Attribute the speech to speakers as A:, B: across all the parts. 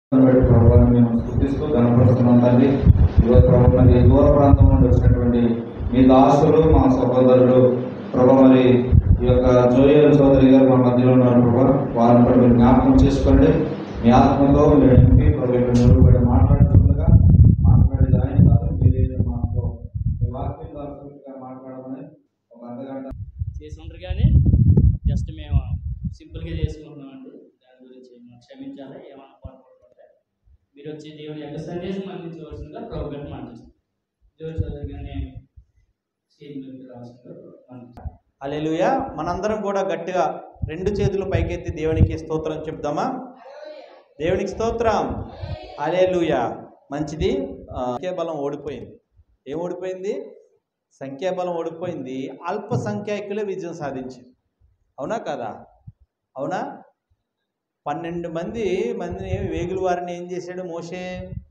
A: బట్టి ప్రభుత్వాన్ని మేము స్థుతిస్తూ గణపరుస్తున్నాం తండ్రి ఈరోజు ప్రభు మరి దూర ప్రాంతం నుండి వచ్చినటువంటి మీ దాసులు మా సహోదరులు ప్రభు మరి ఈ యొక్క జోయల్ చౌదరి గారు మా మధ్యలో ఉన్నారు ప్రభు వారిని కూడా మీరు జ్ఞాపకం చేసుకోండి మీ ఆత్మతో మీరు నింపి ప్రభు ఇక్కడ నిలబడి మాట్లాడుతుండగా మాట్లాడేది ఆయన కాదు మీరే మాతో మీ వాక్యం ద్వారా సూటిగా మాట్లాడమని ఒక అర్ధగంట
B: చేసి ఉండరు కానీ జస్ట్ మేము సింపుల్గా చేసుకుంటున్నామండి దాని గురించి మనం క్షమించాలి ఏమైనా పొరపాటు మీరు వచ్చి దేవుని యొక్క సందేశం అందించవలసిందిగా ప్రభు గారిని మాట్లాడుతున్నాం దేవుడి చదువుగానే స్టేజ్ రావాల్సిందిగా
C: అలెలుయ మనందరం కూడా గట్టిగా రెండు చేతులు పైకెత్తి దేవునికి స్తోత్రం చెప్దామా దేవునికి స్తోత్రం అలెలుయ మంచిది ఆ, సంఖ్యాబలం ఓడిపోయింది ఏం ఓడిపోయింది సంఖ్యాబలం ఓడిపోయింది అల్ప సంఖ్యాకులే విజయం సాధించింది అవునా కదా అవునా పన్నెండు మంది మందిని వేగుల వారిని ఏం చేశాడు మోషే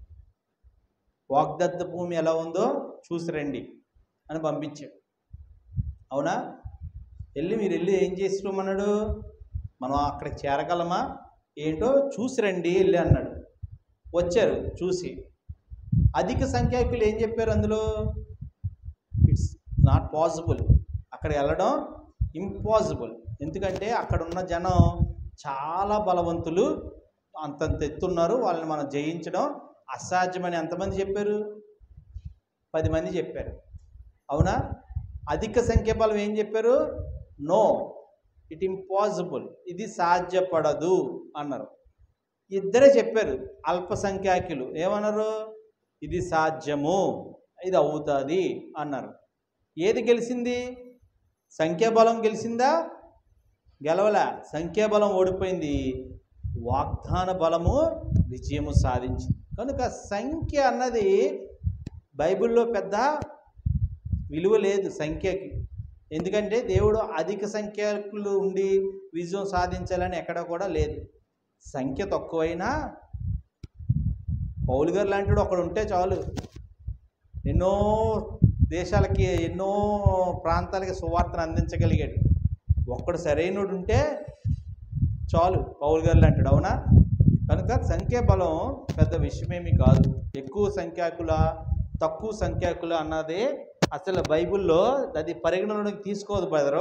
C: వాగ్దత్త భూమి ఎలా ఉందో చూసి రండి అని పంపించాడు అవునా వెళ్ళి మీరు వెళ్ళి ఏం చేసిరమ్మన్నాడు మనం అక్కడికి చేరగలమా ఏంటో చూసి రండి వెళ్ళి అన్నాడు వచ్చారు చూసి అధిక సంఖ్యాకులు ఏం చెప్పారు అందులో ఇట్స్ నాట్ పాసిబుల్ అక్కడ వెళ్ళడం ఇంపాసిబుల్ ఎందుకంటే అక్కడ ఉన్న జనం చాలా బలవంతులు అంతంత ఎత్తున్నారు వాళ్ళని మనం జయించడం అసాధ్యమని ఎంతమంది చెప్పారు పది మంది చెప్పారు అవునా అధిక సంఖ్య బలం ఏం చెప్పారు నో ఇట్ ఇంపాసిబుల్ ఇది సాధ్యపడదు అన్నారు ఇద్దరే చెప్పారు అల్పసంఖ్యాకులు ఏమన్నారు ఇది సాధ్యము ఇది అవుతుంది అన్నారు ఏది గెలిచింది సంఖ్యాబలం గెలిచిందా గెలవలే సంఖ్యాబలం ఓడిపోయింది వాగ్దాన బలము విజయము సాధించింది కనుక సంఖ్య అన్నది బైబిల్లో పెద్ద విలువ లేదు సంఖ్యకి ఎందుకంటే దేవుడు అధిక సంఖ్యకులు ఉండి విజయం సాధించాలని ఎక్కడ కూడా లేదు సంఖ్య తక్కువైనా పౌలు గారు లాంటి వాడు ఒకడు ఉంటే చాలు ఎన్నో దేశాలకి ఎన్నో ప్రాంతాలకి సువార్తను అందించగలిగాడు ఒక్కడు సరైనడు ఉంటే చాలు పౌలు గారు లాంటిడు అవునా కనుక సంఖ్యాబలం పెద్ద విషయమేమి కాదు ఎక్కువ సంఖ్యాకుల తక్కువ సంఖ్యాకుల అన్నది అసలు బైబిల్లో అది పరిగణలోకి తీసుకోదు బ్రదరు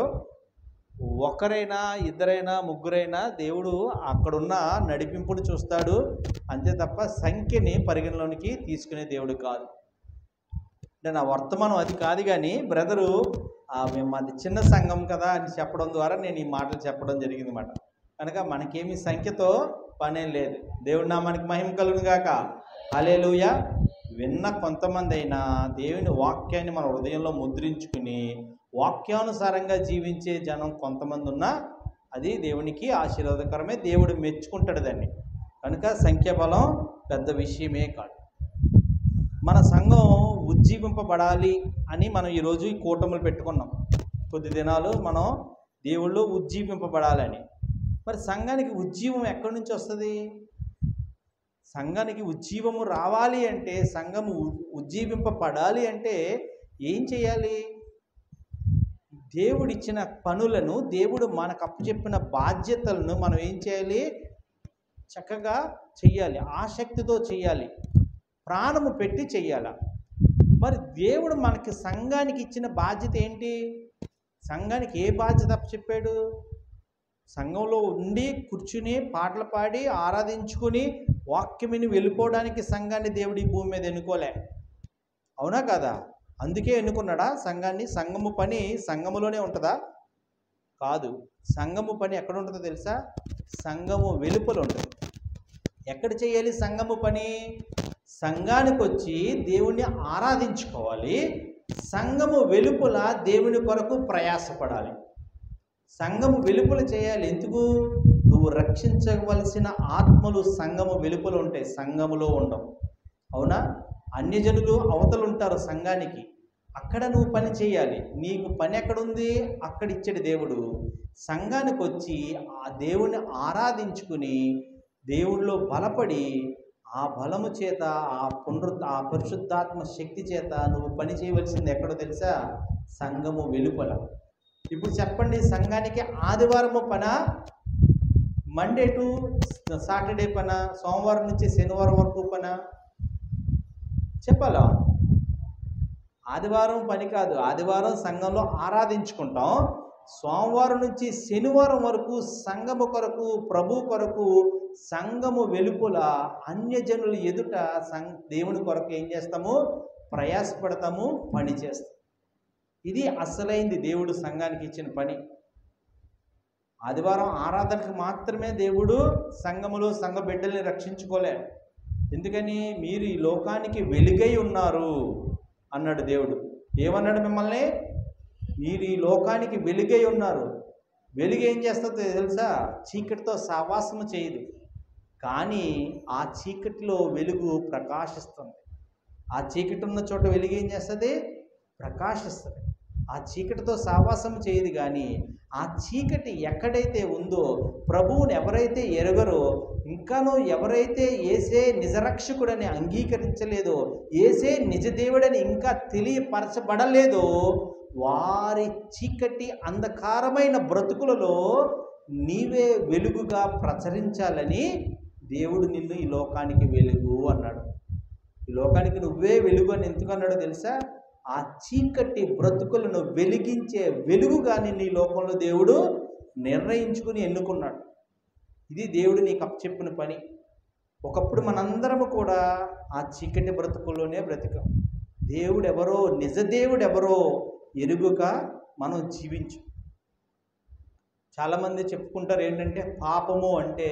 C: ఒకరైనా ఇద్దరైనా ముగ్గురైనా దేవుడు అక్కడున్న నడిపింపుని చూస్తాడు అంతే తప్ప సంఖ్యని పరిగణలోనికి తీసుకునే దేవుడు కాదు అంటే నా వర్తమానం అది కాదు కానీ బ్రదరు ఆ, మేము మాది చిన్న సంఘం కదా అని చెప్పడం ద్వారా నేను ఈ మాటలు చెప్పడం జరిగింది అన్నమాట కనుక మనకేమి సంఖ్యతో పనేం లేదు దేవుడి నామానికి మహిమ కలుగును గాక హలేలుయ విన్న కొంతమంది అయినా దేవుని వాక్యాన్ని మన హృదయంలో ముద్రించుకుని వాక్యానుసారంగా జీవించే జనం కొంతమంది ఉన్నా అది దేవునికి ఆశీర్వాదకరమే దేవుడు మెచ్చుకుంటాడు దాన్ని కనుక సంఖ్యాబలం పెద్ద విషయమే కాదు మన సంఘం ఉజ్జీవింపబడాలి అని మనం ఈరోజు ఈ కూటములు పెట్టుకున్నాం కొద్ది దినాలు మనం దేవుళ్ళు ఉజ్జీవింపబడాలని మరి సంఘానికి ఉజ్జీవం ఎక్కడి నుంచి వస్తుంది సంఘానికి ఉజ్జీవము రావాలి అంటే సంఘము ఉ- ఉజ్జీవింపబడాలి అంటే ఏం చేయాలి దేవుడిచ్చిన పనులను దేవుడు మనకు అప్పచెప్పిన బాధ్యతలను మనం ఏం చేయాలి చక్కగా చెయ్యాలి ఆసక్తితో చెయ్యాలి ప్రాణము పెట్టి చెయ్యాల మరి దేవుడు మనకి సంఘానికి ఇచ్చిన బాధ్యత ఏంటి సంఘానికి ఏ బాధ్యత చెప్పాడు సంఘంలో ఉండి కూర్చుని పాటలు పాడి ఆరాధించుకుని వాక్యమిని వెళ్ళిపోవడానికి సంఘాన్ని దేవుడు ఈ భూమి మీద ఎన్నుకోలే అవునా కదా అందుకే ఎన్నుకున్నాడా సంఘాన్ని సంఘము పని సంఘములోనే ఉంటుందా కాదు సంఘము పని ఎక్కడ ఉంటుందో తెలుసా సంఘము వెలుపల ఉంటుంది ఎక్కడ చేయాలి సంఘము పని సంఘానికి వచ్చి దేవుణ్ణి ఆరాధించుకోవాలి సంఘము వెలుపల దేవుని కొరకు ప్రయాసపడాలి సంఘము వెలుపల చేయాలి ఎందుకు నువ్వు రక్షించవలసిన ఆత్మలు సంఘము వెలుపల ఉంటాయి సంఘములో ఉండవు అవునా అన్యజనులు అవతలు ఉంటారు సంఘానికి అక్కడ నువ్వు పని చేయాలి నీకు పని ఎక్కడుంది అక్కడ ఇచ్చాడు దేవుడు సంఘానికి వచ్చి ఆ దేవుణ్ణి ఆరాధించుకుని దేవుడిలో బలపడి ఆ బలము చేత ఆ పునరుద్ధ ఆ పరిశుద్ధాత్మ శక్తి చేత నువ్వు పని చేయవలసింది ఎక్కడో తెలుసా సంఘము వెలుపల ఇప్పుడు చెప్పండి సంఘానికి ఆదివారము పన మండే టు సాటర్డే పన సోమవారం నుంచి శనివారం వరకు పన చెప్పాలా ఆదివారం పని కాదు ఆదివారం సంఘంలో ఆరాధించుకుంటాం సోమవారం నుంచి శనివారం వరకు సంఘము కొరకు ప్రభు కొరకు సంఘము వెలుపుల అన్యజనుల ఎదుట సం దేవుని కొరకు ఏం చేస్తాము ప్రయాసపడతాము పని చేస్తాం ఇది అసలైంది దేవుడు సంఘానికి ఇచ్చిన పని ఆదివారం ఆరాధనకు మాత్రమే దేవుడు సంఘములో సంఘ బిడ్డల్ని రక్షించుకోలే ఎందుకని మీరు ఈ లోకానికి వెలుగై ఉన్నారు అన్నాడు దేవుడు ఏమన్నాడు మిమ్మల్ని మీరు ఈ లోకానికి వెలుగై ఉన్నారు వెలుగు ఏం చేస్తుందో తెలుసా చీకటితో సహవాసము చేయదు కానీ ఆ చీకటిలో వెలుగు ప్రకాశిస్తుంది ఆ చీకటి ఉన్న చోట వెలుగు ఏం చేస్తుంది ప్రకాశిస్తుంది ఆ చీకటితో సావాసం చేయదు కానీ ఆ చీకటి ఎక్కడైతే ఉందో ప్రభువుని ఎవరైతే ఎరగరో ఇంకాను ఎవరైతే ఏసే నిజరక్షకుడని అంగీకరించలేదో ఏసే నిజదేవుడని ఇంకా తెలియపరచబడలేదో వారి చీకటి అంధకారమైన బ్రతుకులలో నీవే వెలుగుగా ప్రచరించాలని దేవుడు నిన్ను ఈ లోకానికి వెలుగు అన్నాడు ఈ లోకానికి నువ్వే వెలుగు అని ఎందుకు అన్నాడో తెలుసా ఆ చీకటి బ్రతుకులను వెలిగించే వెలుగుగా నిన్ను ఈ లోకంలో దేవుడు నిర్ణయించుకుని ఎన్నుకున్నాడు ఇది దేవుడు నీకు అప్పచెప్పిన పని ఒకప్పుడు మనందరము కూడా ఆ చీకటి బ్రతుకుల్లోనే బ్రతికాం దేవుడు ఎవరో నిజ దేవుడు ఎవరో ఎరుగుక మనం జీవించు చాలామంది చెప్పుకుంటారు ఏంటంటే పాపము అంటే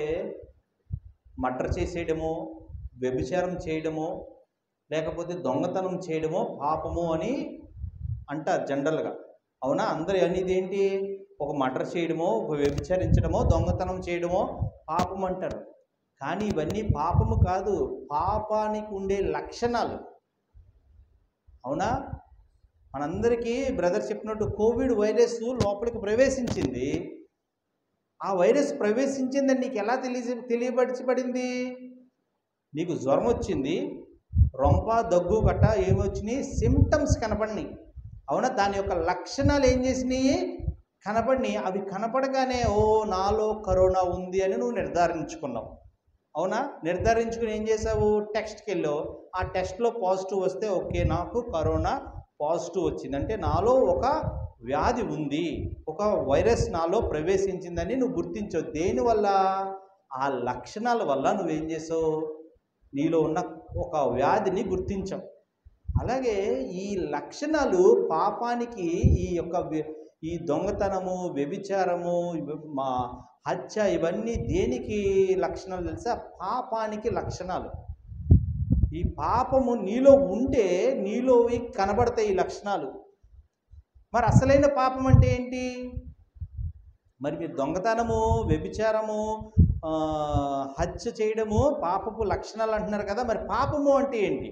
C: మటర్ చేసేయడము వ్యభిచారం చేయడము లేకపోతే దొంగతనం చేయడమో పాపము అని అంటారు జనరల్గా అవునా అందరు అనేది ఏంటి ఒక మటర్ చేయడమో ఒక వ్యభిచరించడమో దొంగతనం చేయడమో పాపం అంటారు కానీ ఇవన్నీ పాపము కాదు పాపానికి ఉండే లక్షణాలు అవునా మనందరికీ బ్రదర్ చెప్పినట్టు కోవిడ్ వైరస్ లోపలికి ప్రవేశించింది ఆ వైరస్ ప్రవేశించిందని నీకు ఎలా తెలియ తెలియపరచబడింది నీకు జ్వరం వచ్చింది రొంప దగ్గు గట్ట ఏమొచ్చినాయి సిమ్టమ్స్ కనపడినాయి అవునా దాని యొక్క లక్షణాలు ఏం చేసినాయి కనపడినాయి అవి కనపడగానే ఓ నాలో కరోనా ఉంది అని నువ్వు నిర్ధారించుకున్నావు అవునా నిర్ధారించుకుని ఏం చేసావు టెస్ట్కి వెళ్ళావు ఆ టెస్ట్లో పాజిటివ్ వస్తే ఓకే నాకు కరోనా పాజిటివ్ వచ్చింది అంటే నాలో ఒక వ్యాధి ఉంది ఒక వైరస్ నాలో ప్రవేశించిందని నువ్వు గుర్తించావు దేనివల్ల ఆ లక్షణాల వల్ల నువ్వేం చేసావు నీలో ఉన్న ఒక వ్యాధిని గుర్తించావు అలాగే ఈ లక్షణాలు పాపానికి ఈ యొక్క వ్య- ఈ దొంగతనము వ్యభిచారము ఇవ- మా హత్య ఇవన్నీ దేనికి లక్షణాలు తెలుసా పాపానికి లక్షణాలు ఈ పాపము నీలో ఉంటే నీలో ఇవి కనబడతాయి ఈ లక్షణాలు మరి అసలైన పాపం అంటే ఏంటి మరి మీరు దొంగతనము వ్యభిచారము ఆ, హత్య చేయడము పాపపు లక్షణాలు అంటున్నారు కదా మరి పాపము అంటే ఏంటి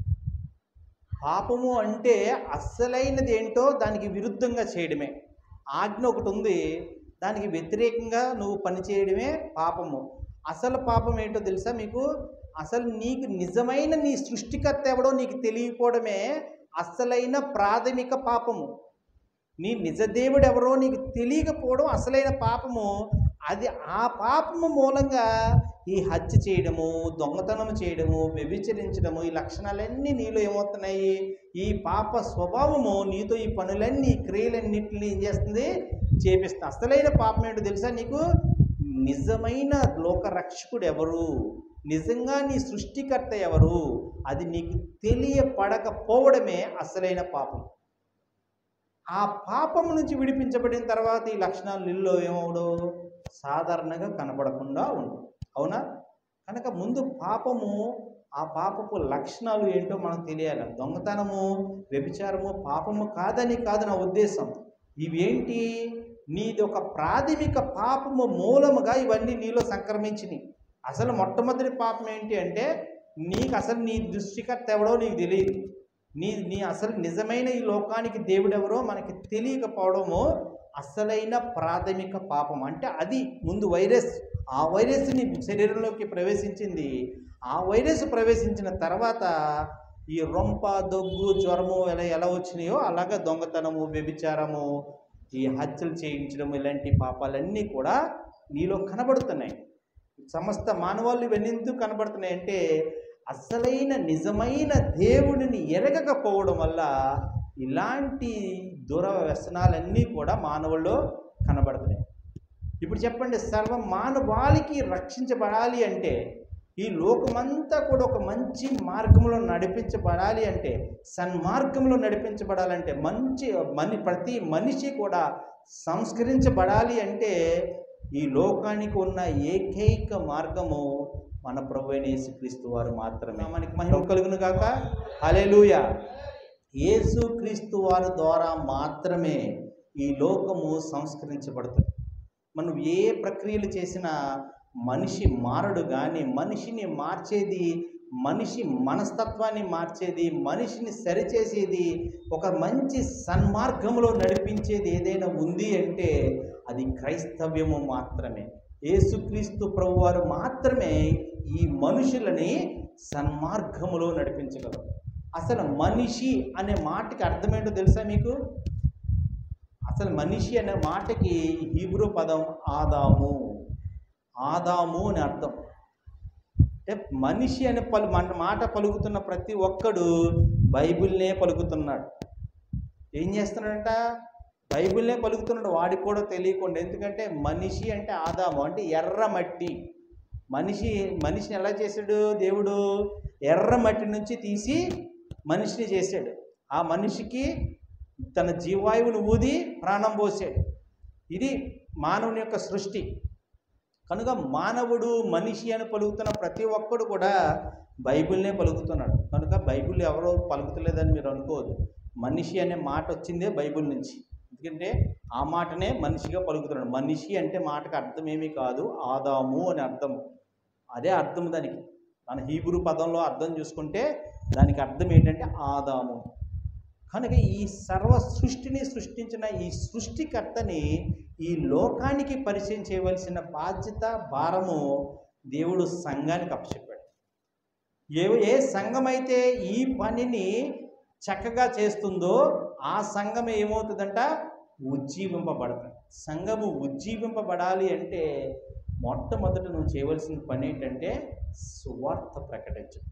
C: పాపము అంటే అస్సలైనది ఏంటో దానికి విరుద్ధంగా చేయడమే ఆజ్ఞ ఒకటి ఉంది దానికి వ్యతిరేకంగా నువ్వు పని చేయడమే పాపము అసలు పాపం ఏంటో తెలుసా మీకు అసలు నీకు నిజమైన నీ సృష్టికర్త ఎవడో నీకు తెలియకపోవడమే అసలైన ప్రాథమిక పాపము నీ నిజదేవుడు ఎవరో నీకు తెలియకపోవడం అసలైన పాపము అది ఆ పాపము మూలంగా ఈ హత్య చేయడము దొంగతనం చేయడము వ్యభిచరించడము ఈ లక్షణాలన్నీ నీలో ఏమవుతున్నాయి ఈ పాప స్వభావము నీతో ఈ పనులన్నీ ఈ క్రియలన్నింటినీ ఏం చేస్తుంది చేపిస్తుంది అసలైన పాపం ఏంటో తెలుసా నీకు నిజమైన లోక రక్షకుడు ఎవరు నిజంగా నీ సృష్టికర్త ఎవరు అది నీకు తెలియపడకపోవడమే అసలైన పాపం ఆ పాపం నుంచి విడిపించబడిన తర్వాత ఈ లక్షణాలు నీళ్ళు ఏమవడు సాధారణంగా కనబడకుండా ఉండు అవునా కనుక ముందు పాపము ఆ పాపపు లక్షణాలు ఏంటో మనకు తెలియాలి దొంగతనము వ్యభిచారము పాపము కాదని కాదు నా ఉద్దేశం ఇవేంటి నీది ఒక ప్రాథమిక పాపము మూలముగా ఇవన్నీ నీలో సంక్రమించినాయి అసలు మొట్టమొదటి పాపం ఏంటి అంటే నీకు అసలు నీ దృష్టికర్త ఎవడో నీకు తెలియదు నీ నీ అసలు నిజమైన ఈ లోకానికి దేవుడెవరో మనకి తెలియకపోవడము అసలైన ప్రాథమిక పాపం అంటే అది ముందు వైరస్ ఆ వైరస్ నీ శరీరంలోకి ప్రవేశించింది ఆ వైరస్ ప్రవేశించిన తర్వాత ఈ రొంప దగ్గు జ్వరము ఎలా ఎలా వచ్చినాయో అలాగే దొంగతనము వ్యభిచారము ఈ హత్యలు చేయించడం ఇలాంటి పాపాలన్నీ కూడా నీలో కనబడుతున్నాయి సమస్త మానవాళ్ళు ఇవన్నీ ఎందుకు కనబడుతున్నాయి అంటే అసలైన నిజమైన దేవుడిని ఎరగకపోవడం వల్ల ఇలాంటి దుర వ్యసనాలన్నీ కూడా మానవుల్లో కనబడుతున్నాయి ఇప్పుడు చెప్పండి సర్వ మానవాళికి రక్షించబడాలి అంటే ఈ లోకమంతా కూడా ఒక మంచి మార్గంలో నడిపించబడాలి అంటే సన్మార్గంలో నడిపించబడాలంటే మంచి మని ప్రతి మనిషి కూడా సంస్కరించబడాలి అంటే ఈ లోకానికి ఉన్న ఏకైక మార్గము మన ప్రభు అయిన యేసుక్రీస్తు వారు మాత్రమే మనకి మహిమ కలుగును కాక హల్లెలూయ యేసుక్రీస్తు వారి ద్వారా మాత్రమే ఈ లోకము సంస్కరించబడుతుంది మనం ఏ ప్రక్రియలు చేసినా మనిషి మారడు కానీ మనిషిని మార్చేది మనిషి మనస్తత్వాన్ని మార్చేది మనిషిని సరిచేసేది ఒక మంచి సన్మార్గంలో నడిపించేది ఏదైనా ఉంది అంటే అది క్రైస్తవ్యము మాత్రమే యేసుక్రీస్తు ప్రభువారు మాత్రమే ఈ మనుషులని సన్మార్గములో నడిపించగలరు అసలు మనిషి అనే మాటకి అర్థమేంటో తెలుసా మీకు అసలు మనిషి అనే మాటకి హీబ్రూ పదం ఆదాము ఆదాము అని అర్థం అంటే మనిషి అనే పలు మన మాట పలుకుతున్న ప్రతి ఒక్కడు బైబిల్నే పలుకుతున్నాడు ఏం చేస్తున్నాడంట బైబిల్నే పలుకుతున్నాడు వాడికి కూడా తెలియకుండా ఎందుకంటే మనిషి అంటే ఆదాము అంటే ఎర్ర మట్టి మనిషి మనిషిని ఎలా చేశాడు దేవుడు ఎర్ర మట్టి నుంచి తీసి మనిషిని చేశాడు ఆ మనిషికి తన జీవాయువును ఊది ప్రాణం పోసాడు ఇది మానవుని యొక్క సృష్టి కనుక మానవుడు మనిషి అని పలుకుతున్న ప్రతి ఒక్కడు కూడా బైబిల్నే పలుకుతున్నాడు కనుక బైబిల్ ఎవరో పలుకుతలేదని మీరు అనుకోవద్దు మనిషి అనే మాట వచ్చిందే బైబిల్ నుంచి ఎందుకంటే ఆ మాటనే మనిషిగా పలుకుతున్నాడు మనిషి అంటే మాటకు అర్థం ఏమీ కాదు ఆదాము అని అర్థం అదే అర్థం దానికి మన హీబ్రూ పదంలో అర్థం చూసుకుంటే దానికి అర్థం ఏంటంటే ఆదాము కనుక ఈ సర్వ సృష్టిని సృష్టించిన ఈ సృష్టికర్తని ఈ లోకానికి పరిచయం చేయవలసిన బాధ్యత భారము దేవుడు సంఘానికి అప్పచెప్పాడు ఏ ఏ సంఘం అయితే ఈ పనిని చక్కగా చేస్తుందో ఆ సంఘం ఏమవుతుందంట ఉజ్జీవింపబడుతుంది సంఘము ఉజ్జీవింపబడాలి అంటే మొట్టమొదట నువ్వు చేయవలసిన పని ఏంటంటే సువార్త ప్రకటించడం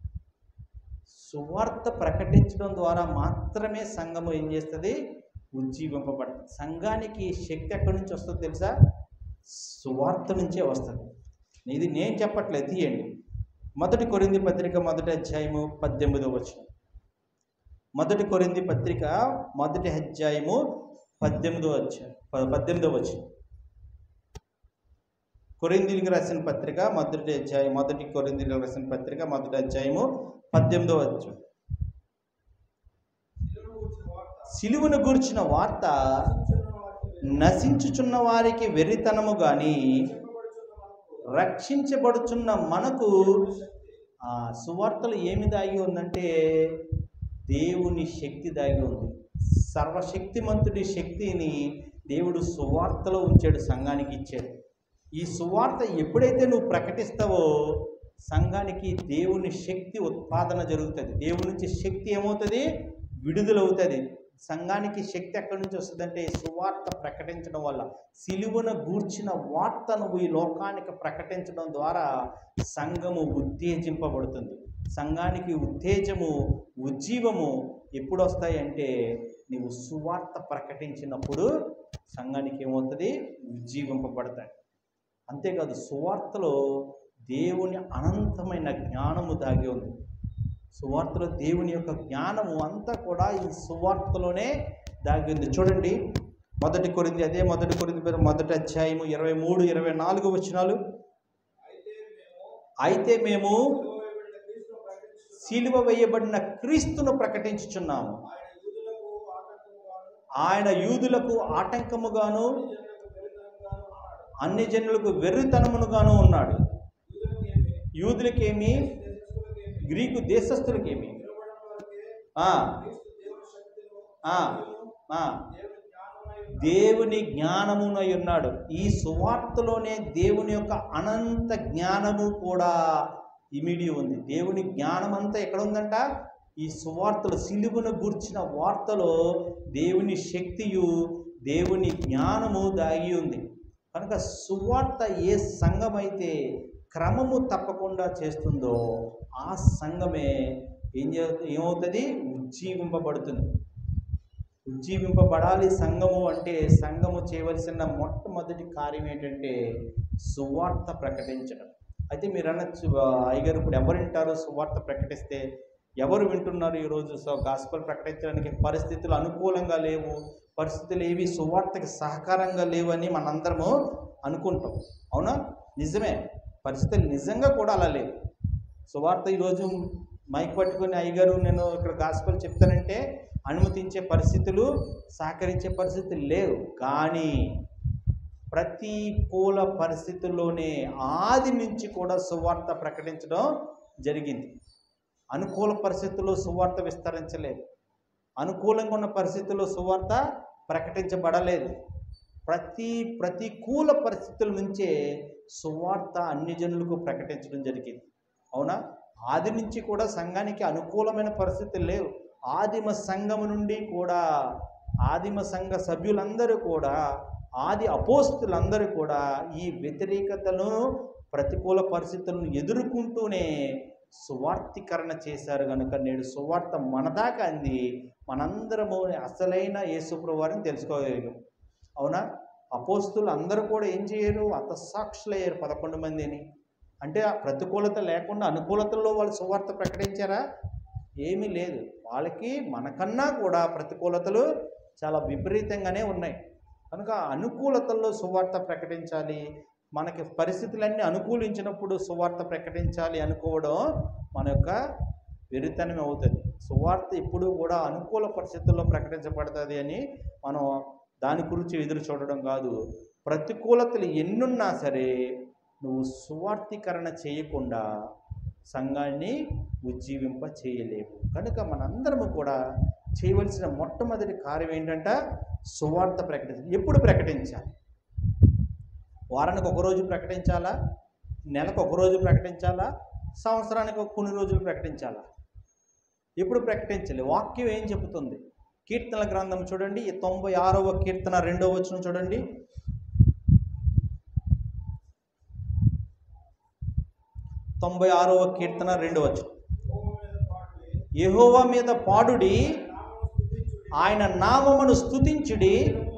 C: సువార్త ప్రకటించడం ద్వారా మాత్రమే సంఘము ఏం చేస్తుంది ఉజ్జీవింపబడుతుంది సంఘానికి శక్తి ఎక్కడి నుంచి వస్తుందో తెలుసా సువార్త నుంచే వస్తుంది ఇది నేను చెప్పట్లేదు తీయండి మొదటి కొరింది పత్రిక మొదటి అధ్యాయము పద్దెనిమిదో వచనం మొదటి కొరింది పత్రిక మొదటి అధ్యాయము పద్దెనిమిదో అధ్యాయం ప- పద్దెనిమిదో వచనం కొరిందీలకు రాసిన పత్రిక మొదటి అధ్యాయం మొదటి కొరిందీలకు రాసిన పత్రిక మొదటి అధ్యాయము పద్దెనిమిదో అధ్యాయం సిలువను గూర్చిన వార్త నశించుచున్న వారికి వెర్రితనము గాని రక్షించబడుచున్న మనకు ఆ సువార్తలు ఏమి దాగి ఉందంటే దేవుని శక్తి దాగి ఉంది సర్వశక్తిమంతుడి శక్తిని దేవుడు సువార్తలో ఉంచాడు సంఘానికి ఇచ్చాడు ఈ సువార్త ఎప్పుడైతే నువ్వు ప్రకటిస్తావో సంఘానికి దేవుని శక్తి ఉత్పాదన జరుగుతుంది దేవుని నుంచి శక్తి ఏమవుతుంది విడుదలవుతుంది సంఘానికి శక్తి ఎక్కడి నుంచి వస్తుందంటే ఈ సువార్త ప్రకటించడం వల్ల సిలువను గూర్చిన వార్తను ఈ లోకానికి ప్రకటించడం ద్వారా సంఘము ఉత్తేజింపబడుతుంది సంఘానికి ఉత్తేజము ఉజ్జీవము ఎప్పుడు వస్తాయంటే నీవు సువార్త ప్రకటించినప్పుడు సంఘానికి ఏమవుతుంది ఉజ్జీవింపబడతాయి అంతేకాదు సువార్తలో దేవుని అనంతమైన జ్ఞానము దాగి ఉంది సువార్తలో దేవుని యొక్క జ్ఞానము అంతా కూడా ఈ సువార్తలోనే దాగి ఉంది చూడండి మొదటి కొరింది అదే మొదటి కొరింది పేరు మొదటి అధ్యాయము ఇరవై మూడు ఇరవై నాలుగు వచనాలు అయితే మేము సిలువ వేయబడిన క్రీస్తును ప్రకటించుచున్నాము ఆయన యూదులకు ఆటంకముగాను అన్ని జనులకు వెర్రితనమునుగాను ఉన్నాడు యూదులకేమి గ్రీకు దేశస్థులకేమి ఆ, ఆ, ఆ. దేవుని జ్ఞానమునై ఉన్నాడు ఈ సువార్తలోనే దేవుని యొక్క అనంత జ్ఞానము కూడా ఇమిడి ఉంది దేవుని జ్ఞానం అంతా ఎక్కడ ఉందంట ఈ సువార్తలు సిలువను గూర్చిన వార్తలో దేవుని శక్తియు దేవుని జ్ఞానము దాగి ఉంది కనుక సువార్త ఏ సంఘం అయితే క్రమము తప్పకుండా చేస్తుందో ఆ సంఘమే ఏం చే ఏమవుతుంది ఉజ్జీవింపబడుతుంది ఉజ్జీవింపబడాలి సంఘము అంటే సంఘము చేయవలసిన మొట్టమొదటి కార్యం ఏంటంటే సువార్త ప్రకటించడం అయితే మీరు అనొచ్చు "ఆ, అయ్యగారు ఇప్పుడు ఎవరు వింటారు సువార్త ప్రకటిస్తే ఎవరు వింటున్నారు ఈరోజు సో గాస్పల్ ప్రకటించడానికి పరిస్థితులు అనుకూలంగా లేవు పరిస్థితులు ఏవి సువార్తకి సహకారంగా లేవని మనందరము అనుకుంటాం అవునా నిజమే పరిస్థితులు నిజంగా కూడా అలా లేవు సువార్త ఈరోజు మైక్ పట్టుకొని అయ్యగారు నేను ఇక్కడ గాస్పల్ చెప్తానంటే అనుమతించే పరిస్థితులు సహకరించే పరిస్థితులు లేవు కానీ ప్రతికూల పరిస్థితుల్లోనే ఆది నుంచి కూడా సువార్త ప్రకటించడం జరిగింది అనుకూల పరిస్థితుల్లో సువార్త విస్తరించలేదు అనుకూలంగా ఉన్న పరిస్థితుల్లో సువార్త ప్రకటించబడలేదు ప్రతి ప్రతికూల పరిస్థితుల నుంచే సువార్త అన్ని జనులకు ప్రకటించడం జరిగింది అవునా ఆది నుంచి కూడా సంఘానికి అనుకూలమైన పరిస్థితులు లేవు ఆదిమ సంఘము నుండి కూడా ఆదిమ సంఘ సభ్యులందరూ కూడా ఆది అపోస్తులందరూ కూడా ఈ వ్యతిరేకతను ప్రతికూల పరిస్థితులను ఎదుర్కొంటూనే సువార్తీకరణ చేశారు కనుక నేడు సువార్త మన దాకా అంది మనందరము అసలైన యేసుప్రభు వారిని తెలుసుకోగలిగాం అవునా అపోస్తులు అందరూ కూడా ఏం చేయరు అతసాక్షులయ్యారు పదకొండు మందిని అంటే ఆ ప్రతికూలత లేకుండా అనుకూలతల్లో వాళ్ళు సువార్త ప్రకటించారా ఏమీ లేదు వాళ్ళకి మనకన్నా కూడా ప్రతికూలతలు చాలా విపరీతంగానే ఉన్నాయి కనుక అనుకూలతల్లో సువార్త ప్రకటించాలి మనకి పరిస్థితులన్నీ అనుకూలించినప్పుడు సువార్త ప్రకటించాలి అనుకోవడం మన యొక్క వెరితనం అవుతుంది సువార్త ఎప్పుడూ కూడా అనుకూల పరిస్థితుల్లో ప్రకటించబడుతుంది అని మనం దాని గురించి ఎదురు చూడడం కాదు ప్రతికూలతలు ఎన్నున్నా సరే నువ్వు సువార్థీకరణ చేయకుండా సంఘాన్ని ఉజ్జీవింప చేయలేవు కనుక మనందరము కూడా చేయవలసిన మొట్టమొదటి కార్యం ఏంటంట సువార్త ప్రకటించాలి ఎప్పుడు ప్రకటించాలి వారానికి ఒక రోజు ప్రకటించాలా నెలకు ఒక రోజు ప్రకటించాలా సంవత్సరానికి ఒక కొన్ని రోజులు ప్రకటించాలా ఎప్పుడు ప్రకటించాలి వాక్యం ఏం చెబుతుంది కీర్తనల గ్రంథం చూడండి ఈ తొంభై ఆరవ కీర్తన రెండవ వచనం చూడండి తొంభై ఆరవ కీర్తన రెండవ వచనం యెహోవా మీద పాడుడి ఆయన నామమును స్తుతించుడి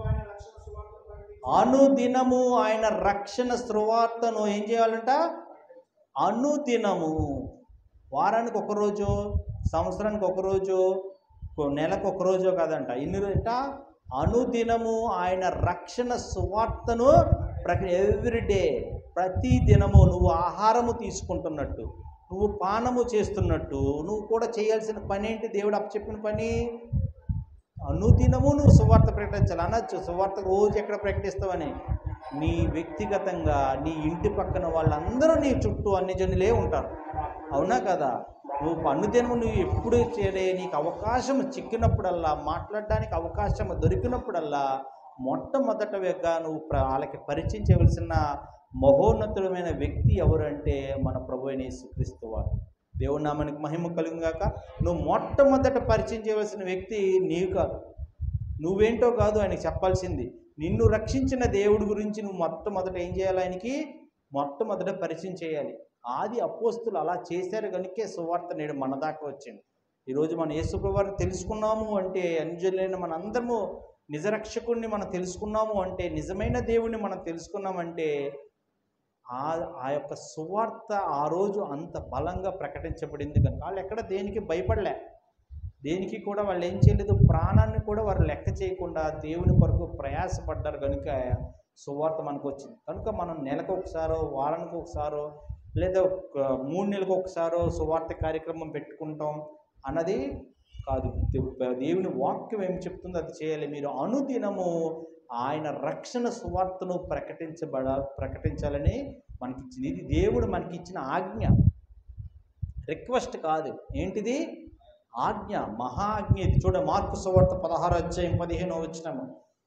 C: అనుదినము ఆయన రక్షణ శృవార్తను ఏం చేయాలంట అనుదినము వారానికి ఒక రోజు సంవత్సరానికి ఒక రోజు కొ- నెలకు ఒక రోజు కాదంట ఎన్ని రోజుట అనుదినము ఆయన రక్షణ సువార్తను ప్రతి ఎవ్రీడే ప్రతి దినము నువ్వు ఆహారము తీసుకుంటున్నట్టు నువ్వు పానము చేస్తున్నట్టు నువ్వు కూడా చేయాల్సిన పని ఏంటి దేవుడు అప్పచెప్పిన పని అనుదినము నువ్వు సువార్త ప్రకటించాలి అనొచ్చు సువార్త రోజు ఎక్కడ ప్రకటిస్తావని నీ వ్యక్తిగతంగా నీ ఇంటి పక్కన వాళ్ళందరూ నీ చుట్టూ అన్ని జనులే ఉంటారు అవునా కదా నువ్వు అనుదినము నువ్వు ఎప్పుడు చేయలే నీకు అవకాశం చిక్కినప్పుడల్లా మాట్లాడడానికి అవకాశం దొరికినప్పుడల్లా మొట్టమొదటగా నువ్వు ప్ర- వాళ్ళకి పరిచయం చేయవలసిన మహోన్నతుడమైన వ్యక్తి ఎవరంటే మన ప్రభు అయిన యేసుక్రీస్తు వారు దేవుడి నామానికి మహిమ కలుగు గాక నువ్వు మొట్టమొదట పరిచయం చేయవలసిన వ్యక్తి నీవు కాదు నువ్వేంటో కాదు ఆయనకి చెప్పాల్సింది నిన్ను రక్షించిన దేవుడి గురించి నువ్వు మొట్టమొదట ఏం చేయాలి ఆయనకి మొట్టమొదట పరిచయం చేయాలి ఆది అపోస్తులు అలా చేశారు కనుకే సువార్త నేడు మన దాకా వచ్చింది ఈరోజు మన యేసుప్రభువారిని తెలుసుకున్నాము అంటే అంజలైన మన అందరము నిజరక్షకుడిని మనం తెలుసుకున్నాము అంటే నిజమైన దేవుణ్ణి మనం తెలుసుకున్నామంటే ఆ ఆ యొక్క సువార్త ఆ రోజు అంత బలంగా ప్రకటించబడింది కనుక వాళ్ళు ఎక్కడ దేనికి భయపడలే దేనికి కూడా వాళ్ళు ఏం చేయలేదు ప్రాణాన్ని కూడా వారు లెక్క చేయకుండా దేవుని కొరకు ప్రయాసపడ్డారు కనుక సువార్త మనకు వచ్చింది కనుక మనం నెలకు ఒకసారో వారానికి ఒకసారో లేదా ఒక మూడు నెలలకు ఒకసారో సువార్త కార్యక్రమం పెట్టుకుంటాం అన్నది కాదు దే- దేవుని వాక్యం ఏం చెప్తుందో అది చేయాలి మీరు అనుదినము ఆయన రక్షణ సువార్తను ప్రకటించబడ ప్రకటించాలని మనకి ఇచ్చింది ఇది దేవుడు మనకి ఇచ్చిన ఆజ్ఞ రిక్వెస్ట్ కాదు ఏంటిది ఆజ్ఞ మహా ఆజ్ఞ ఇది చూడ మార్కు సువార్త పదహారు అధ్యాయం పదిహేను వచ్చినాము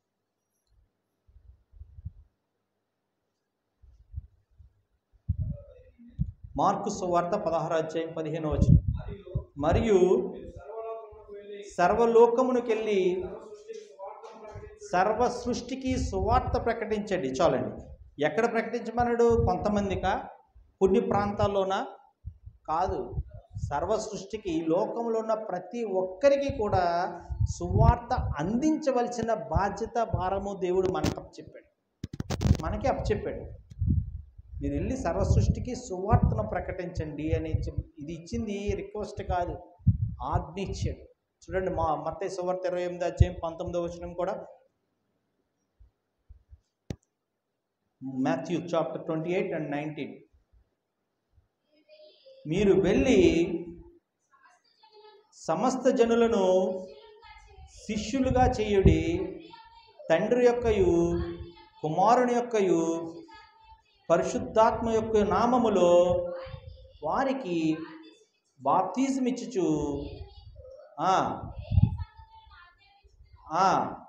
C: మార్కు సువార్త పదహారు అధ్యాయం పదిహేను వచ్చిన మరియు సర్వలోకమునకు వెళ్ళి సర్వ సృష్టికి సువార్త ప్రకటించండి చాలండి ఎక్కడ ప్రకటించమన్నాడు కొంతమందికా పుణ్య ప్రాంతాల్లోనా కాదు సర్వ సృష్టికి ఈ లోకంలో ఉన్న ప్రతి ఒక్కరికి కూడా సువార్త అందించవలసిన బాధ్యత భారము దేవుడు మనకు అప్పచెప్పాడు మనకి అప్పచెప్పాడు మీరు వెళ్ళి సర్వ సృష్టికి సువార్తను ప్రకటించండి అని చెప్- ఇది ఇచ్చింది రిక్వెస్ట్ కాదు ఆజ్ఞ ఇచ్చాడు చూడండి మా మత్తయి సువార్త ఇరవై ఎనిమిది అధ్యాయం పంతొమ్మిదో వచనం కూడా Matthew chapter twenty eight and nineteen మీరు వెళ్ళి సమస్త జనులను శిష్యులుగా చేయుడి తండ్రి యొక్కయు కుమారుని యొక్కయు పరిశుద్ధాత్మ యొక్క నామములో వారికి బాప్తిజం ఇచ్చుచు ఆ, ఆ,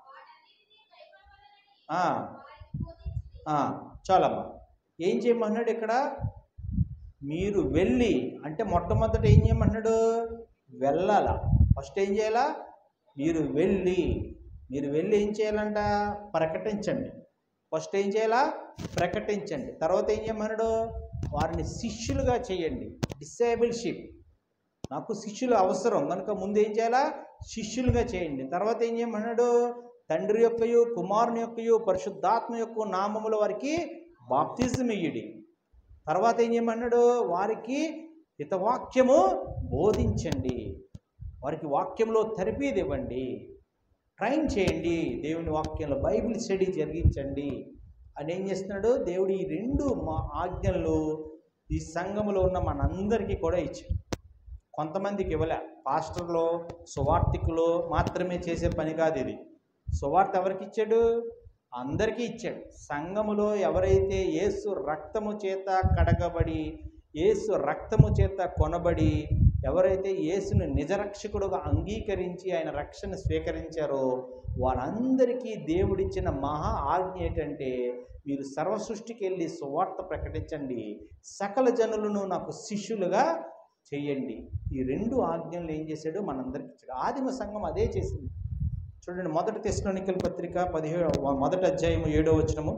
C: ఆ, ఆ, చాలమ్మా ఏం చేయమన్నాడు ఇక్కడ మీరు వెళ్ళి అంటే మొట్టమొదట ఏం చేయమన్నాడు వెళ్ళాల ఫస్ట్ ఏం చేయాలా మీరు వెళ్ళి మీరు వెళ్ళి ఏం చేయాలంట ప్రకటించండి ఫస్ట్ ఏం చేయాలా ప్రకటించండి తర్వాత ఏం చేయమన్నాడు వారిని శిష్యులుగా చేయండి డిసేబుల్షిప్ నాకు శిష్యులు అవసరం కనుక ముందు ఏం చేయాలా శిష్యులుగా చేయండి తర్వాత ఏం చేయమన్నాడు తండ్రి యొక్కయు కుమారుని యొక్కయు పరిశుద్ధాత్మ యొక్క నామముల వారికి బాప్తిజం ఇయ్యడి తర్వాత ఏం చేయమన్నాడు వారికి హితవాక్యము బోధించండి వారికి వాక్యంలో తరబీది ఇవ్వండి ట్రైన్ చేయండి దేవుని వాక్యంలో బైబిల్ స్టడీ జరిగించండి అని ఏం చేస్తున్నాడు దేవుడు ఈ రెండు మా ఆజ్ఞలు ఈ సంఘములో ఉన్న మనందరికీ కూడా ఇచ్చాడు కొంతమందికి ఇవ్వలే పాస్టర్లో సువార్తికులు మాత్రమే చేసే పని కాదు ఇది సువార్త ఎవరికి ఇచ్చాడు అందరికీ ఇచ్చాడు సంఘములో ఎవరైతే యేసు రక్తము చేత కడగబడి యేసు రక్తము చేత కొనబడి ఎవరైతే యేసును నిజరక్షకుడుగా అంగీకరించి ఆయన రక్షణ స్వీకరించారో వారందరికీ దేవుడిచ్చిన మహా ఆజ్ఞ ఏంటంటే మీరు సర్వ సృష్టికి వెళ్ళి సువార్త ప్రకటించండి సకల జనులను నాకు శిష్యులుగా చేయండి ఈ రెండు ఆజ్ఞలు ఏం చేశాడు మనందరికి ఇచ్చాడు ఆదిమ సంఘం అదే చేసింది చూడండి మొదటి తెస్లోనికల పత్రిక పదిహేడు మొదటి అధ్యాయము ఏడో వచనము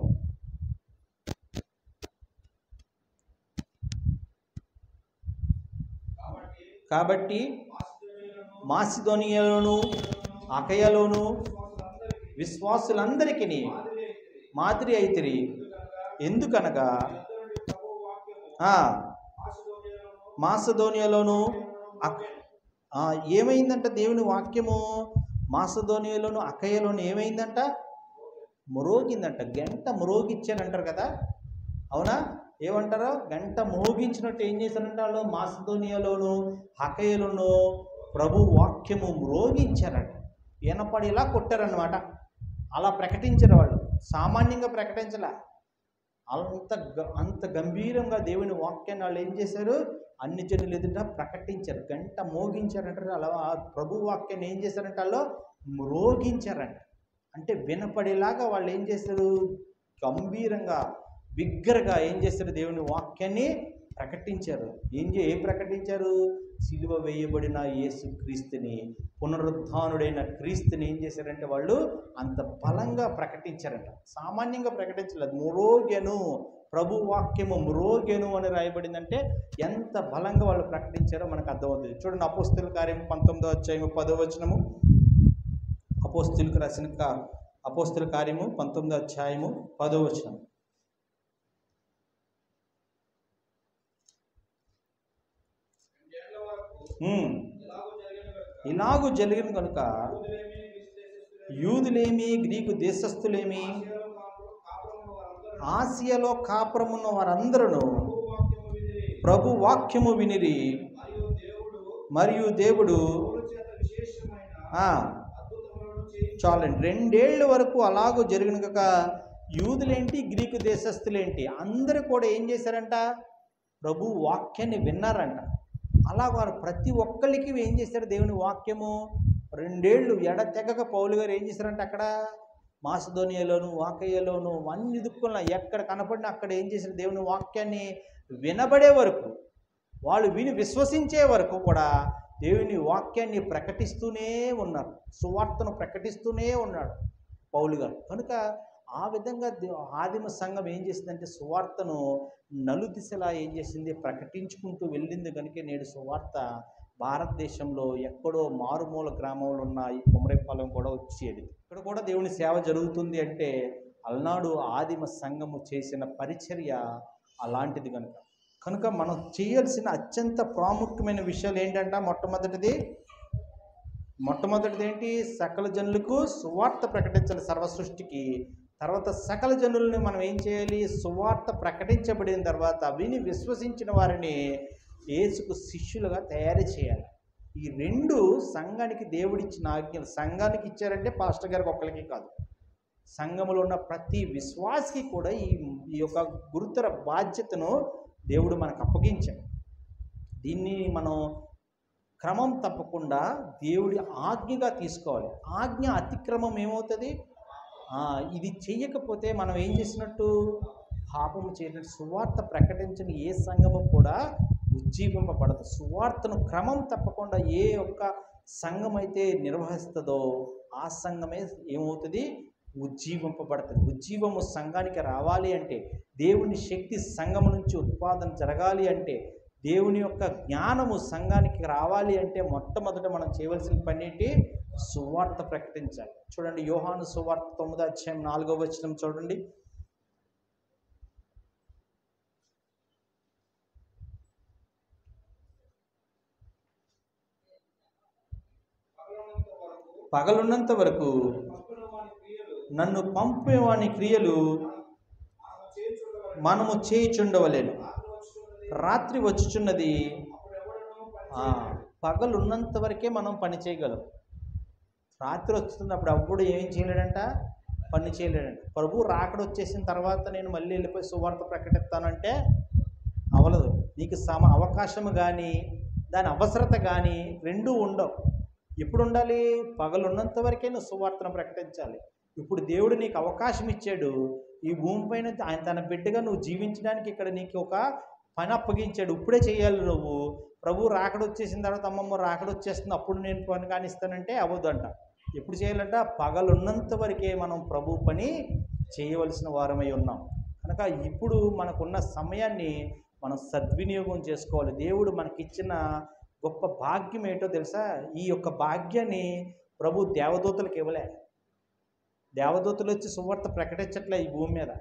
C: కాబట్టి మాసిదోనియలోను అకయలోను విశ్వాసులందరికీ మాదిరి అయితిరి ఎందుకనగా ఆ, మాసదోనియలోను అక్- ఆ, ఏమైందంట దేవుని వాక్యము మాసదోనియలోను అకయ్యలోను ఏమైందంట మ్రోగిందంట గంట మ్రోగిచ్చారంటారు కదా అవునా ఏమంటారు గంట మోగించినట్టు ఏం చేశారంట వాళ్ళు మాసదోనియాలోను హకయలోను ప్రభు వాక్యము మ్రోగించారంట ఈనపడిలా కొట్టారనమాట అలా ప్రకటించారు వాళ్ళు సామాన్యంగా ప్రకటించలే అంత గ- అంత గంభీరంగా దేవుని వాక్యాన్ని వాళ్ళు ఏం చేశారు అన్ని జనులు ఎదుట ప్రకటించారు గంట మోగించారంటారు అలా ఆ ప్రభు వాక్యాన్ని ఏం చేశారంటే వాళ్ళు మ్రోగించారంట అంటే వినపడేలాగా వాళ్ళు ఏం చేశారు గంభీరంగా బిగ్గరగా ఏం చేశారు దేవుని వాక్యాన్ని ప్రకటించారు ఏం చే ఏం ప్రకటించారు సిలువ వేయబడిన యేసు క్రీస్తుని పునరుద్ధానుడైన క్రీస్తుని ఏం చేశారంటే వాళ్ళు అంత బలంగా ప్రకటించారంట సామాన్యంగా ప్రకటించలేదు మురోగెను ప్రభు వాక్యము మురోగెను అని రాయబడిందంటే ఎంత బలంగా వాళ్ళు ప్రకటించారో మనకు అర్థమవుతుంది చూడండి అపోస్తుల కార్యం పంతొమ్మిదో అధ్యాయము పదో వచనము అపోస్తులకు రాసిన కా- అపోస్తుల కార్యము పంతొమ్మిదో అధ్యాయము పదో వచనం ఉమ్. ఇలాగూ జరిగిన కనుక యూదులేమి గ్రీకు దేశస్థులేమి ఆసియాలో కాపురమున్న వారందరూ ప్రభు వాక్యము వినిరి మరియు దేవుడు ఆ, చాలండి రెండేళ్ల వరకు అలాగూ జరిగిన కనుక యూదులేంటి గ్రీకు దేశస్థులేంటి అందరూ కూడా ఏం చేశారంట ప్రభు వాక్యాన్ని విన్నారంట అలా వారు ప్రతి ఒక్కరికి ఏం చేశారు దేవుని వాక్యము రెండేళ్ళు ఎడతెగక పౌలు గారు ఏం చేశారంటే అక్కడ మాసధోనియలోను వాకయ్యలోను అన్ని దుక్కుల ఎక్కడ కనపడినా అక్కడ ఏం చేశారు దేవుని వాక్యాన్ని వినబడే వరకు వాళ్ళు విని విశ్వసించే వరకు కూడా దేవుని వాక్యాన్ని ప్రకటిస్తూనే ఉన్నారు సువార్తను ప్రకటిస్తూనే ఉన్నాడు పౌలు గారు కనుక ఆ విధంగా దే- ఆదిమ సంఘం ఏం చేసిందంటే సువార్తను నలు దిశలా ఏం చేసింది ప్రకటించుకుంటూ వెళ్ళింది కనుక నేడు సువార్త భారతదేశంలో ఎక్కడో మారుమూల గ్రామంలో ఉన్న ఈ కుమరేపాలెం కూడా వచ్చేది ఇక్కడ కూడా దేవుని సేవ జరుగుతుంది అంటే అలనాడు ఆదిమ సంఘము చేసిన పరిచర్య అలాంటిది కనుక కనుక మనం చేయాల్సిన అత్యంత ప్రాముఖ్యమైన విషయాలు ఏంటంటే మొట్టమొదటిది మొట్టమొదటిది ఏంటి సకల జనులకు సువార్త ప్రకటించాలి సర్వ సృష్టికి తర్వాత సకల జనుల్ని మనం ఏం చేయాలి సువార్త ప్రకటించబడిన తర్వాత విని విశ్వసించిన వారిని యేసుకు శిష్యులుగా తయారు చేయాలి ఈ రెండు సంఘానికి దేవుడిచ్చిన ఆజ్ఞలు సంఘానికి ఇచ్చారంటే పాస్టర్ గారికి ఒక్కరికి కాదు సంఘములో ఉన్న ప్రతి విశ్వాసికి కూడా ఈ ఈ యొక్క గురుతర బాధ్యతను దేవుడు మనకు అప్పగించాడు దీన్ని మనం క్రమం తప్పకుండా దేవుడి ఆజ్ఞగా తీసుకోవాలి ఆజ్ఞ అతిక్రమం ఏమవుతుంది ఆ, ఇది చెయ్యకపోతే మనం ఏం చేసినట్టు పాపము చేయనట్టు సువార్త ప్రకటించని ఏ సంఘము కూడా ఉజ్జీవింపబడదు సువార్తను క్రమం తప్పకుండా ఏ ఒక్క సంఘం అయితే నిర్వహిస్తుందో ఆ సంఘమే ఏమవుతుంది ఉజ్జీవింపబడుతుంది ఉజ్జీవము సంఘానికి రావాలి అంటే దేవుని శక్తి సంఘము నుంచి ఉత్పాదన జరగాలి అంటే దేవుని యొక్క జ్ఞానము సంఘానికి రావాలి అంటే మొట్టమొదట మనం చేయవలసిన పని ఏంటి సువార్త ప్రకటించాలి చూడండి యోహాను సువార్త తొమ్మిదో అధ్యాయం నాలుగో వచనం చూడండి పగలున్నంత వరకు నన్ను పంపేవాని క్రియలు మనము చేయుచుండవలేను రాత్రి వచ్చుచున్నది ఆ, పగలున్నంత వరకే మనం పని చేయగలం రాత్రి వస్తున్నప్పుడు అప్పుడు ఏం చేయలేడంట పని చేయలేడంట ప్రభు రాకడ వచ్చేసిన తర్వాత నేను మళ్ళీ వెళ్ళిపోయి సువార్త ప్రకటిస్తానంటే అవలదు నీకు సమ అవకాశం కానీ దాని అవసరత కానీ రెండూ ఉండవు ఎప్పుడు ఉండాలి పగలున్నంత వరకే నువ్వు సువార్తను ప్రకటించాలి ఇప్పుడు దేవుడు నీకు అవకాశం ఇచ్చాడు ఈ భూమిపైన ఆయన తన బిడ్డగా నువ్వు జీవించడానికి ఇక్కడ నీకు ఒక పని అప్పగించాడు ఇప్పుడే చేయాలి నువ్వు ప్రభు రాకడ వచ్చేసిన తర్వాత అమ్మమ్మ రాకడ వచ్చేస్తుంది అప్పుడు నేను పని కానిస్తానంటే అవ్వదు అంట ఎప్పుడు చేయాలంట పగలున్నంత వరకే మనం ప్రభు పని చేయవలసిన వారమై ఉన్నాం కనుక ఇప్పుడు మనకున్న సమయాన్ని మనం సద్వినియోగం చేసుకోవాలి దేవుడు మనకిచ్చిన గొప్ప భాగ్యం ఏంటో తెలుసా ఈ యొక్క భాగ్యాన్ని ప్రభు దేవదూతలకు ఇవ్వలే దేవదూతలు వచ్చి సువార్త ప్రకటించట్లే ఈ భూమి మీద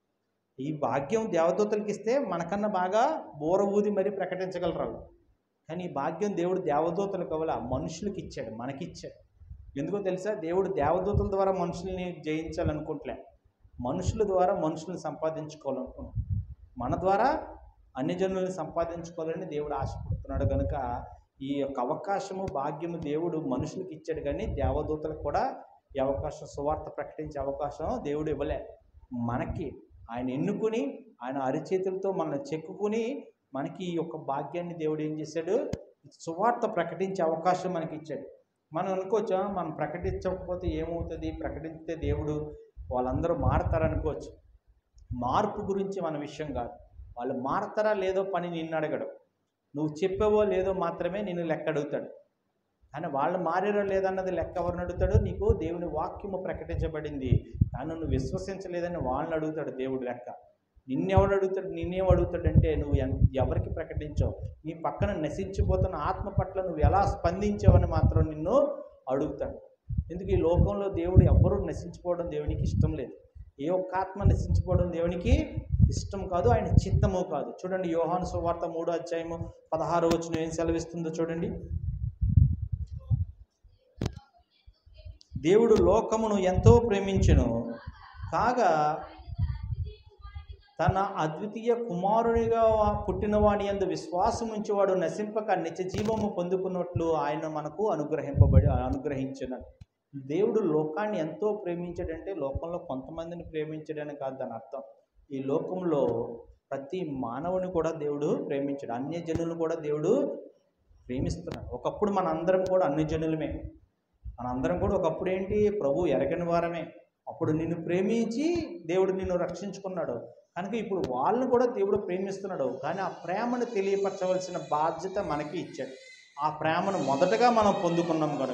C: ఈ భాగ్యం దేవదూతలకు ఇస్తే మనకన్నా బాగా బోర ఊది మరీ ప్రకటించగలరు వాళ్ళు. కానీ ఈ భాగ్యం దేవుడు దేవదూతలకు ఇవ్వల మనుషులకు ఇచ్చాడు మనకిచ్చాడు ఎందుకో తెలుసా దేవుడు దేవదూతల ద్వారా మనుషుల్ని జయించాలనుకుంటలే మనుషుల ద్వారా మనుషుల్ని సంపాదించుకోవాలనుకుంటున్నాడు మన ద్వారా అన్ని జనులను సంపాదించుకోవాలని దేవుడు ఆశపడుతున్నాడు కనుక ఈ యొక్క అవకాశము భాగ్యము దేవుడు మనుషులకు ఇచ్చాడు కానీ దేవదూతలకు కూడా ఈ అవకాశం సువార్త ప్రకటించే అవకాశం దేవుడు ఇవ్వలే మనకి ఆయన ఎన్నుకుని ఆయన అరిచేతులతో మనల్ని చెక్కుకుని మనకి ఈ యొక్క భాగ్యాన్ని దేవుడు ఏం చేశాడు సువార్త ప్రకటించే అవకాశం మనకి ఇచ్చాడు మనం అనుకోవచ్చా మనం ప్రకటించకపోతే ఏమవుతుంది ప్రకటిస్తే దేవుడు వాళ్ళందరూ మారతారనుకోవచ్చు మార్పు గురించి మన విషయం కాదు వాళ్ళు మారతారా లేదో పని నిన్ను అడగడు నువ్వు చెప్పావో లేదో మాత్రమే నిన్ను లెక్క అడుగుతాడు కానీ వాళ్ళు మారారో లేదన్నది లెక్క ఎవరిని అడుగుతాడు నీకు దేవుని వాక్యము ప్రకటించబడింది కానీ నువ్వు విశ్వసించలేదని వాళ్ళని అడుగుతాడు దేవుడు లెక్క నిన్నెవడు అడుగుతాడు నిన్నేం అడుగుతాడంటే నువ్వు ఎన్- ఎవరికి ప్రకటించావు నీ పక్కన నశించిపోతున్న ఆత్మ పట్ల నువ్వు ఎలా స్పందించావని మాత్రం నిన్ను అడుగుతాడు ఎందుకు ఈ లోకంలో దేవుడు ఎవ్వరూ నశించిపోవడం దేవునికి ఇష్టం లేదు ఏ ఒక్క ఆత్మ నశించిపోవడం దేవునికి ఇష్టం కాదు ఆయన చిత్తము కాదు చూడండి యోహాను సువార్త మూడో అధ్యాయము పదహారు వచ్చిన ఏం సెలవిస్తుందో చూడండి దేవుడు లోకమును ఎంతో ప్రేమించెను కాగా తన అద్వితీయ కుమారునిగా పుట్టినవాని యందు విశ్వాసం ఉంచేవాడు నశింపక నిత్య జీవము పొందుకున్నట్లు ఆయన మనకు అనుగ్రహింపబడి అనుగ్రహించిన దేవుడు లోకాన్ని ఎంతో ప్రేమించాడంటే లోకంలో కొంతమందిని ప్రేమించడని కాదు దాని అర్థం ఈ లోకంలో ప్రతి మానవుని కూడా దేవుడు ప్రేమించాడు అన్య జనులను కూడా దేవుడు ప్రేమిస్తున్నాడు ఒకప్పుడు మన అందరం కూడా అన్ని జనులమే మనందరం కూడా ఒకప్పుడు ఏంటి ప్రభు ఎరగని వారమే అప్పుడు నిన్ను ప్రేమించి దేవుడు నిన్ను రక్షించుకున్నాడు కనుక ఇప్పుడు వాళ్ళని కూడా దేవుడు ప్రేమిస్తున్నాడు కానీ ఆ ప్రేమను తెలియపరచవలసిన బాధ్యత మనకి ఇచ్చాడు ఆ ప్రేమను మొదటగా మనం పొందుకున్నాం కనుక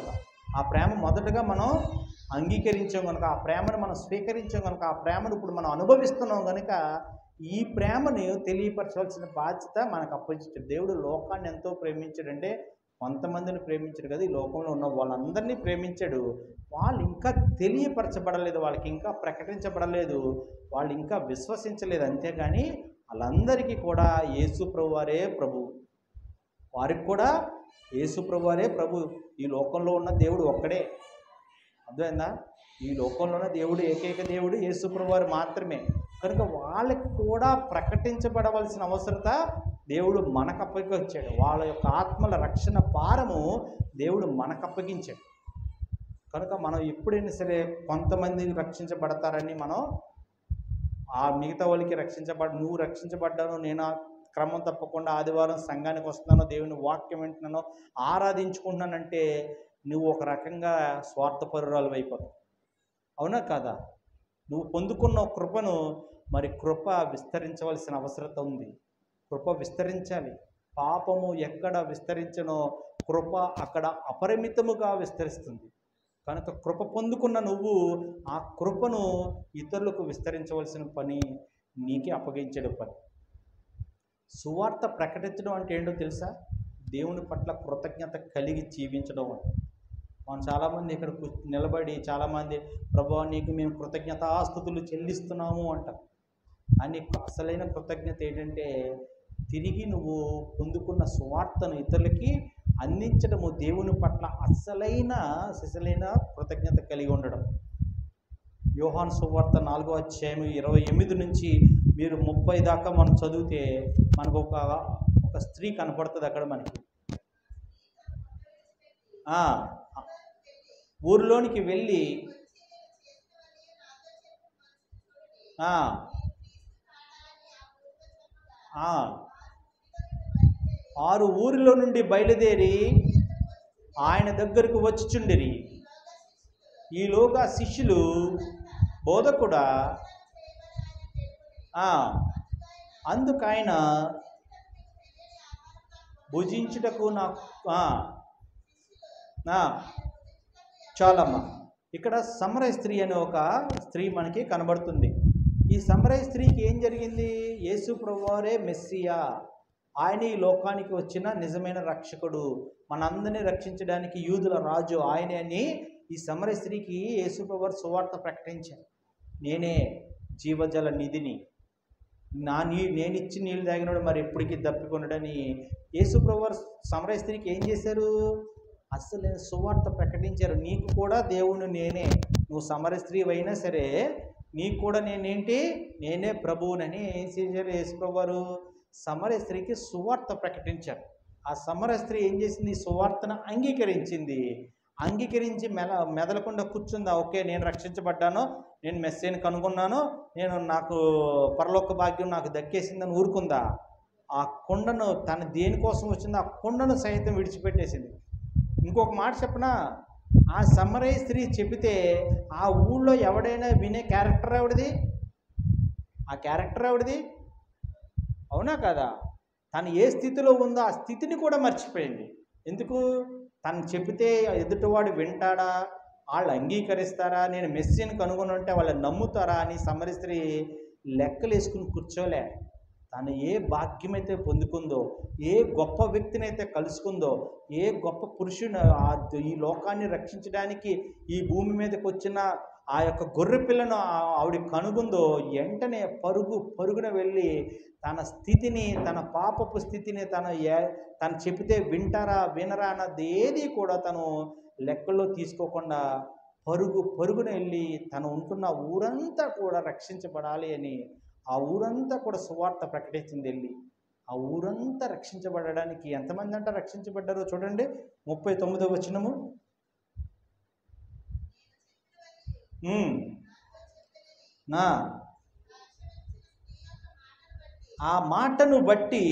C: ఆ ప్రేమ మొదటగా మనం అంగీకరించాం కనుక ఆ ప్రేమను మనం స్వీకరించాం కనుక ఆ ప్రేమను ఇప్పుడు మనం అనుభవిస్తున్నాం కనుక ఈ ప్రేమను తెలియపరచవలసిన బాధ్యత మనకు అప్పగించాడు దేవుడు లోకాన్ని ఎంతో ప్రేమించాడంటే కొంతమందిని ప్రేమించాడు కదా ఈ లోకంలో ఉన్న వాళ్ళందరినీ ప్రేమించాడు వాళ్ళు ఇంకా తెలియపరచబడలేదు వాళ్ళకి ఇంకా ప్రకటించబడలేదు వాళ్ళు ఇంకా విశ్వసించలేదు అంతేగాని వాళ్ళందరికీ కూడా యేసు ప్రభు వారే ప్రభు వారికి కూడా యేసు ప్రభు వారే ప్రభు ఈ లోకంలో ఉన్న దేవుడు ఒక్కడే అర్థమైందా ఈ లోకంలో ఉన్న దేవుడు ఏకైక దేవుడు యేసు ప్రభు వారు మాత్రమే కనుక వాళ్ళకి కూడా ప్రకటించబడవలసిన అవసరత దేవుడు మనకు అప్పగించాడు వాళ్ళ యొక్క ఆత్మల రక్షణ భారము దేవుడు మనకు అప్పగించాడు కనుక మనం ఎప్పుడైనా సరే కొంతమంది రక్షించబడతారని మనం ఆ మిగతా వాళ్ళకి రక్షించబడ నువ్వు రక్షించబడ్డాను నేను ఆ క్రమం తప్పకుండా ఆదివారం సంఘానికి వస్తున్నాను దేవుని వాక్యం వింటున్నాను ఆరాధించుకుంటున్నానంటే నువ్వు ఒక రకంగా స్వార్థపరురాలు అయిపోతావు అవునా కాదా నువ్వు పొందుకున్న కృపను మరి కృప విస్తరించవలసిన అవసరత ఉంది కృప విస్తరించాలి పాపము ఎక్కడ విస్తరించనో కృప అక్కడ అపరిమితముగా విస్తరిస్తుంది కనుక కృప పొందుకున్న నువ్వు ఆ కృపను ఇతరులకు విస్తరించవలసిన పని నీకే అప్పగించడం పని సువార్త ప్రకటించడం అంటే ఏంటో తెలుసా దేవుని పట్ల కృతజ్ఞత కలిగి జీవించడం అంటే మనం చాలామంది ఇక్కడ కు- నిలబడి చాలామంది ప్రభా నీకు మేము కృతజ్ఞతాస్థుతులు చెల్లిస్తున్నాము అంటారు కానీ అసలైన కృతజ్ఞత ఏంటంటే తిరిగి నువ్వు పొందుకున్న సువార్తను ఇతరులకి అందించడము దేవుని పట్ల అసలైన సిసలైన కృతజ్ఞత కలిగి ఉండడం యోహాన్ సువార్త నాలుగో అధ్యాయం ఇరవై ఎనిమిది నుంచి మీరు ముప్పై దాకా మనం చదివితే మనకు ఒక ఒక స్త్రీ కనపడుతుంది అక్కడ మనకి ఆ, ఊరిలోనికి వెళ్ళి ఆ, ఆ, ఆరు ఊరిలో నుండి బయలుదేరి ఆయన దగ్గరకు వచ్చిచుండిరి ఈలోగా శిష్యులు బోధకుడా ఆ, అందుకు ఆయన భుజించుటకు నాకు ఆ, ఆ, చాలమ్మా ఇక్కడ సమరయ స్త్రీ అనే ఒక స్త్రీ మనకి కనబడుతుంది ఈ సమరయ స్త్రీకి ఏం జరిగింది యేసు ప్రభువారే మెస్సియా ఆయన ఈ లోకానికి వచ్చిన నిజమైన రక్షకుడు మనందరినీ రక్షించడానికి యూదుల రాజు ఆయనే అని ఈ సమరయ స్త్రీకి యేసు ప్రభువారు సువార్త ప్రకటించారు నేనే జీవజల నిధిని నా నీ నేను ఇచ్చి నీళ్ళు తాగినోడు మరి ఎప్పటికీ దప్పికొనడని యేసు ప్రభువారు సమరయ స్త్రీకి ఏం చేశారు అసలు నేను సువార్త ప్రకటించారు నీకు కూడా దేవుని నేనే నువ్వు సమర స్త్రీ అయినా సరే నీకు కూడా నేనేంటి నేనే ప్రభువునని ఏం చేశారు యేసు ప్రభువారు సమర స్త్రీకి సువార్త ప్రకటించారు ఆ సమర స్త్రీ ఏం చేసింది ఈ సువార్తను అంగీకరించింది అంగీకరించి మెల మెదలకుండా కూర్చుందా ఓకే నేను రక్షించబడ్డాను నేను మెస్సేని కనుగొన్నాను నేను నాకు పరలోక భాగ్యం నాకు దక్కేసిందని ఊరుకుందా ఆ కొండను తన దేనికోసం వచ్చిందో ఆ కొండను సైతం విడిచిపెట్టేసింది ఇంకొక మాట చెప్పనా ఆ సమరయ స్త్రీ చెబితే ఆ ఊళ్ళో ఎవడైనా వినే క్యారెక్టర్ ఎవడిది ఆ క్యారెక్టర్ ఎవడిది అవునా కదా తను ఏ స్థితిలో ఉందో ఆ స్థితిని కూడా మర్చిపోయింది ఎందుకు తను చెబితే ఎదుటివాడు వింటాడా వాళ్ళు అంగీకరిస్తారా నేను మెస్సీని కనుగొని ఉంటే వాళ్ళు నమ్ముతారా అని సమర స్త్రీ లెక్కలు వేసుకుని కూర్చోలే తను ఏ భాగ్యమైతే పొందుకుందో ఏ గొప్ప వ్యక్తినైతే కలుసుకుందో ఏ గొప్ప పురుషుని ఆ ఈ లోకాన్ని రక్షించడానికి ఈ భూమి మీదకి వచ్చిన ఆ యొక్క గొర్రె పిల్లను ఆ- ఆవిడ కనుగొందో వెంటనే పరుగు పరుగున వెళ్ళి తన స్థితిని తన పాపపు స్థితిని తను ఏ తను చెబితే వింటారా వినరా అన్నది ఏది కూడా తను లెక్కల్లో తీసుకోకుండా పరుగు పరుగున వెళ్ళి తను ఉంటున్న ఊరంతా కూడా రక్షించబడాలి అని ఆ ఊరంతా కూడా సువార్త ప్రకటించింది వెళ్ళి ఆ ఊరంతా రక్షించబడడానికి ఎంతమంది అంట రక్షించబడ్డారో చూడండి ముప్పై తొమ్మిదో వచనము ఉమ్. నా ఆ మాటను బట్టి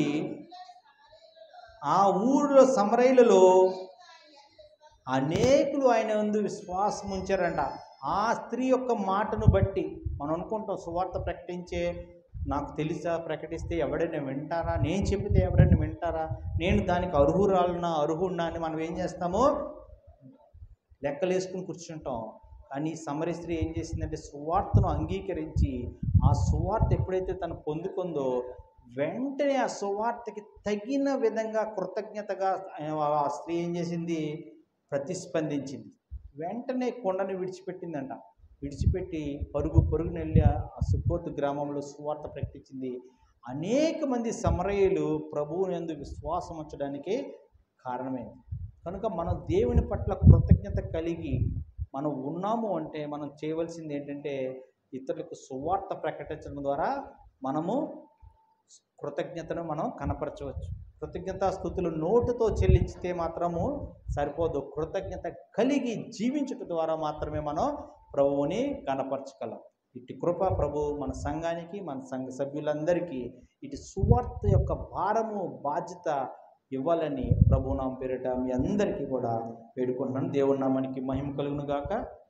C: ఆ ఊరిలో సమరైలలో అనేకులు ఆయన ముందు విశ్వాసం ఉంచారంట ఆ స్త్రీ యొక్క మాటను బట్టి మనం అనుకుంటాం సువార్త ప్రకటించే నాకు తెలుసా ప్రకటిస్తే ఎవడైనా వింటారా నేను చెబితే ఎవరైనా వింటారా నేను దానికి అర్హురాలనా అర్హుడినా అని మనం ఏం చేస్తాము లెక్కలు వేసుకుని కూర్చుంటాం కానీ ఈ సమరీ స్త్రీ ఏం చేసిందంటే సువార్తను అంగీకరించి ఆ సువార్త ఎప్పుడైతే తను పొందుకుందో వెంటనే ఆ సువార్తకి తగిన విధంగా కృతజ్ఞతగా ఆ స్త్రీ ఏం చేసింది ప్రతిస్పందించింది వెంటనే కొండను విడిచిపెట్టిందంట విడిచిపెట్టి పరుగు పరుగున వెళ్ళి ఆ సుక్కోతు గ్రామంలో సువార్త ప్రకటించింది అనేక మంది సమరయులు ప్రభువు యందు విశ్వాసం ఉంచడానికి కారణమైంది కనుక మనం దేవుని పట్ల కృతజ్ఞత కలిగి మనం ఉన్నాము అంటే మనం చేయవలసింది ఏంటంటే ఇతరులకు సువార్త ప్రకటించడం ద్వారా మనము కృతజ్ఞతను మనం కనపరచవచ్చు కృతజ్ఞతా స్థుతులు నోటుతో చెల్లించితే మాత్రము సరిపోదు కృతజ్ఞత కలిగి జీవించటం ద్వారా మాత్రమే మనం ప్రభువుని కనపరచగలం ఇటు కృప ప్రభు మన సంఘానికి మన సంఘ సభ్యులందరికీ ఇటు సువార్త యొక్క భారము బాధ్యత ఇవ్వాలని ప్రభునామ పేరిట మీ అందరికీ కూడా వేడుకుంటున్నాను దేవుడి నామానికి మహిమ కలుగును గాక